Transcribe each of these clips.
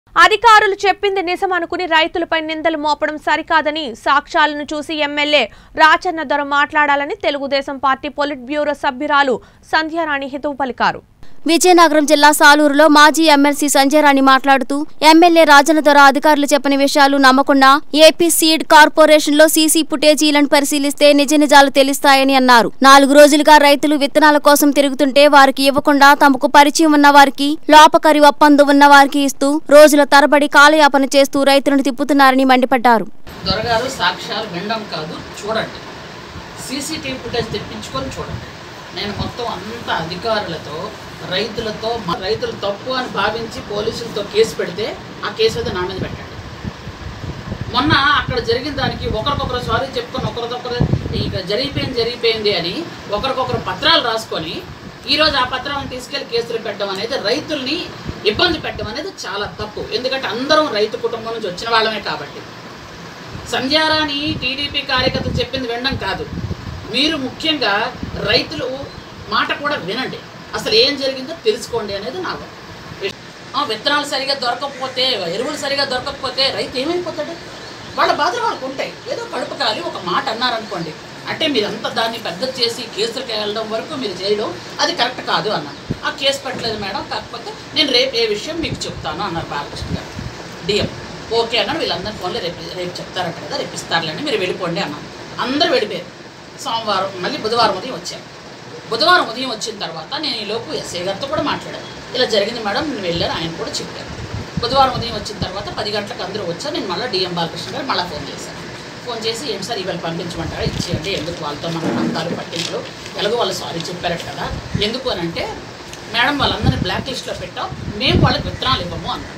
అధికారులు చెప్పింది నిజం అనుకుని రైతులపై నిందలు మోపడం సరికాదని సాక్ష్యాలను చూసి ఎమ్మెల్యే రాచన్న దొర మాట్లాడాలని తెలుగుదేశం పార్టీ పొలిట్ బ్యూరో సభ్యురాలు సంధ్యారాణి హితవు పలికారు విజయనగరం జిల్లా సాలూరులో మాజీ ఎమ్మెల్సీ సంజయరాణి మాట్లాడుతూ ఎమ్మెల్యే రాజన దొర అధికారులు చెప్పని విషయాలు నమ్మకుండా ఏపీ సీడ్ కార్పొరేషన్ లో సీసీ ఫుటేజీలను పరిశీలిస్తే నిజ నిజాలు తెలుస్తాయని అన్నారు నాలుగు రోజులుగా రైతులు విత్తనాల కోసం తిరుగుతుంటే వారికి ఇవ్వకుండా తమకు పరిచయం ఉన్న వారికి లోపకరి ఒప్పందం ఉన్న వారికి ఇస్తూ రోజుల తరబడి కాలయాపన చేస్తూ రైతులను తిప్పుతున్నారని మండిపడ్డారు దొరగారు సాక్ష్యాలు వినడం కాదు చూడండి సీసీటీవీ ఫుటేజ్ తెప్పించుకొని చూడండి నేను మొత్తం అంత అధికారులతో రైతులతో మా రైతులు తప్పు అని భావించి పోలీసులతో కేసు పెడితే ఆ కేసు అయితే నా మీద పెట్టండి మొన్న అక్కడ జరిగిన దానికి ఒకరికొకరు సారీ చెప్పుకొని ఒకరికొకరు ఇక జరిగిపోయింది జరిగిపోయింది అని ఒకరికొకరు పత్రాలు రాసుకొని ఈరోజు ఆ పత్రాలను తీసుకెళ్లి కేసులు పెట్టడం అనేది రైతుల్ని ఇబ్బంది పెట్టడం అనేది చాలా తప్పు ఎందుకంటే అందరం రైతు కుటుంబం నుంచి వచ్చిన వాళ్ళమే కాబట్టి సంధ్యారాణి టీడీపీ కార్యకర్త చెప్పింది వినడం కాదు మీరు ముఖ్యంగా రైతులు మాట కూడా వినండి అసలు ఏం జరిగిందో తెలుసుకోండి అనేది నా విషయం. ఆ, విత్తనాలు సరిగా దొరకకపోతే ఎరువులు సరిగా దొరకకపోతే రైతు ఏమైపోతాడు వాళ్ళ బాధలు వాళ్ళకు ఉంటాయి ఏదో కడుపు కాలి ఒక మాట అన్నారనుకోండి అంటే మీరంతా దాన్ని పెద్ద చేసి కేసులకు వెళ్ళడం వరకు మీరు చేయడం అది కరెక్ట్ కాదు అన్నారు ఆ కేసు పెట్టలేదు మేడం కాకపోతే నేను రేపు ఏ విషయం మీకు చెప్తాను అన్నారు బాలకృష్ణ గారు డిఎం ఓకే అన్నాడు వీళ్ళందరి ఫోన్లో రేపు రేపు చెప్తారంట కదా రేపు ఇస్తారులేండి మీరు వెళ్ళిపోండి అన్నాను అందరూ వెళ్ళిపోయారు సోమవారం మళ్ళీ బుధవారం ఉదయం వచ్చాను బుధవారం ఉదయం వచ్చిన తర్వాత నేను ఈ లోపు ఎస్ఐ గారితో కూడా మాట్లాడాను ఇలా జరిగింది మేడం నేను వెళ్ళాను ఆయన కూడా చెప్పారు బుధవారం ఉదయం వచ్చిన తర్వాత పది గంటలకు అందరూ వచ్చారు నేను మళ్ళీ డిఎం బాలకృష్ణ గారు మళ్ళీ ఫోన్ చేశాను ఫోన్ చేసి ఏంటి సార్ ఇవాళ పంపించమంటారా ఇచ్చేయండి ఎందుకు వాళ్ళతో మన అంతాలు పట్టింపులు ఎలాగో వాళ్ళు సారీ చెప్పారట కదా ఎందుకు అని అంటే మేడం వాళ్ళందరినీ బ్లాక్ లిస్ట్లో పెట్టాం మేము వాళ్ళకి విత్తనాలు ఇవ్వము అన్నాడు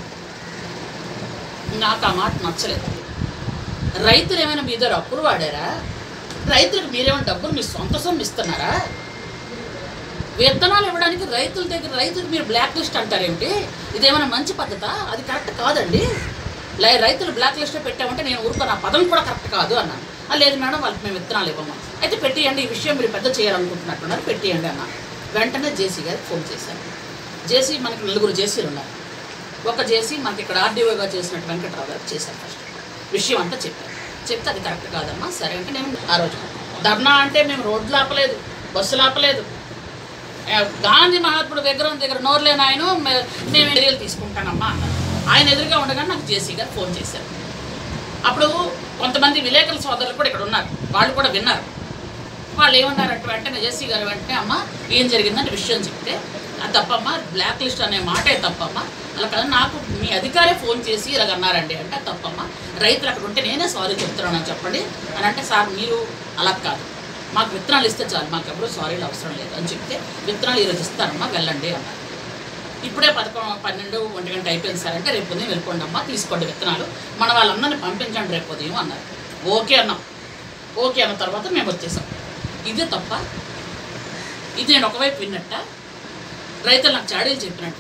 నాకు ఆ మాట నచ్చలేదు రైతులు ఏమైనా మీ దగ్గర అప్పులు వాడారా రైతులకు మీరేమైనా డబ్బులు మీ సొంత సొమ్ము ఇస్తున్నారా విత్తనాలు ఇవ్వడానికి రైతుల దగ్గర రైతులకు మీరు బ్లాక్ లిస్ట్ అంటారేమిటి ఇదేమైనా మంచి పద్ధత అది కరెక్ట్ కాదండి లై రైతులు బ్లాక్ లిస్ట్లో పెట్టామంటే నేను ఊరుకో నా పదం కూడా కరెక్ట్ కాదు అన్నాను "ఆ, లేదు మేడం వాళ్ళకి మేము విత్తనాలు ఇవ్వము అయితే పెట్టేయండి ఈ విషయం మీరు పెద్ద చేయాలనుకుంటున్నట్టున్నారు పెట్టేయండి అన్న వెంటనే జేసీ గారికి ఫోన్ చేశాను జేసీ మనకి నలుగురు జేసీలు ఉన్నారు ఒక జేసీ మనకి ఇక్కడ ఆర్డీఓగా చేసినట్టు వెంకట్రావు గారు చేశారు ఫస్ట్ విషయం అంతా చెప్పారు చెప్తే అది కరెక్ట్ కాదమ్మా సరే అంటే నేను ఆ రోజు ధర్నా అంటే మేము రోడ్లు ఆపలేదు బస్సులు ఆపలేదు ఆ, గాంధీ మహాత్ముడు విగ్రహం దగ్గర నోరు లేని ఆయన మే- మేము చర్యలు తీసుకుంటానమ్మా అన్నారు ఆయన ఎదురుగా ఉండగానే నాకు జేసీ గారు ఫోన్ చేశారు అప్పుడు కొంతమంది విలేకరుల సోదరులు కూడా ఇక్కడ ఉన్నారు వాళ్ళు కూడా విన్నారు వాళ్ళు ఏమన్నారంటే వెంటనే జేసీ గారు వెంటనే అమ్మ ఏం జరిగిందంటే విషయం చెప్తే అది తప్పమ్మా బ్లాక్ లిస్ట్ అనే మాటే తప్పమ్మా అలా కదా నాకు మీ అధికారే ఫోన్ చేసి ఇలాగ అన్నారండి అంటే అది తప్పమ్మా రైతులు అక్కడ ఉంటే నేనే సారీ చెప్తున్నానని చెప్పండి అని అంటే సార్ మీరు అలా కాదు మాకు విత్తనాలు ఇస్తే చాలు మాకు ఎప్పుడు సారీలు అవసరం లేదు అని చెప్తే విత్తనాలు ఈరోజు ఇస్తారమ్మా వెళ్ళండి అన్నారు ఇప్పుడే పదకొండు పన్నెండు ఒంటి గంట అయిపోయింది సార్ అంటే రేపు ఉదయం వెళ్ళిపోండి అమ్మా తీసుకోండి విత్తనాలు మన వాళ్ళందరినీ పంపించండి రేపు ఉదయం అన్నారు ఓకే అన్నాం ఓకే అన్న తర్వాత మేము వచ్చేసాం ఇదే తప్ప ఇది నేను ఒకవైపు విన్నట్ట రైతులు నాకు చాడీలు చెప్పినట్ట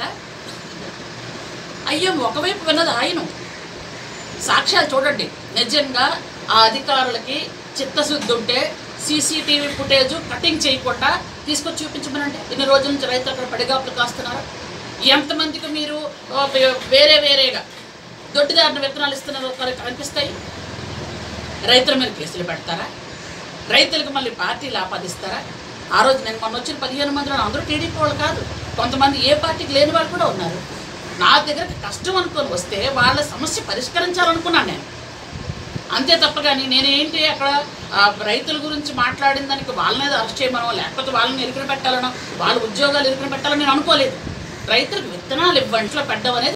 అయ్యో ఒకవైపు విన్నది ఆయన సాక్ష్యాలు చూడండి నిజంగా ఆ అధికారులకి చిత్తశుద్ధి ఉంటే సీసీటీవీ ఫుటేజ్ కటింగ్ చేయకుండా తీసుకొచ్చి చూపించమనండి ఇన్ని రోజుల నుంచి రైతులు అక్కడ పడిగాపులు కాస్తున్నారు ఎంతమందికి మీరు ఆ, వే- వేరే వేరేగా దొడ్డిదారిన విత్తనాలు ఇస్తున్నారు ఒకరికి కనిపిస్తాయి రైతుల మీద కేసులు పెడతారా రైతులకు మళ్ళీ పార్టీలు ఆపాదిస్తారా ఆ రోజు నేను మొన్న వచ్చిన పదిహేను మందిలో అందరూ టీడీపీ వాళ్ళు కాదు కొంతమంది ఏ పార్టీకి లేని వాళ్ళు కూడా ఉన్నారు నా దగ్గరకు కష్టం అనుకొని వస్తే వాళ్ళ సమస్య పరిష్కరించాలనుకున్నాను నేను అంతే తప్ప కానీ నేనేంటి అక్కడ ఆ, రైతుల గురించి మాట్లాడిన దానికి వాళ్ళని అరెస్ట్ చేయమనో లేకపోతే వాళ్ళని ఇరుకుని పెట్టాలనో వాళ్ళ ఉద్యోగాలు ఇరుకుని పెట్టాలని నేను అనుకోలేదు రైతులకు విత్తనాలు ఇవ్వంట్లో పెట్టడం అనేది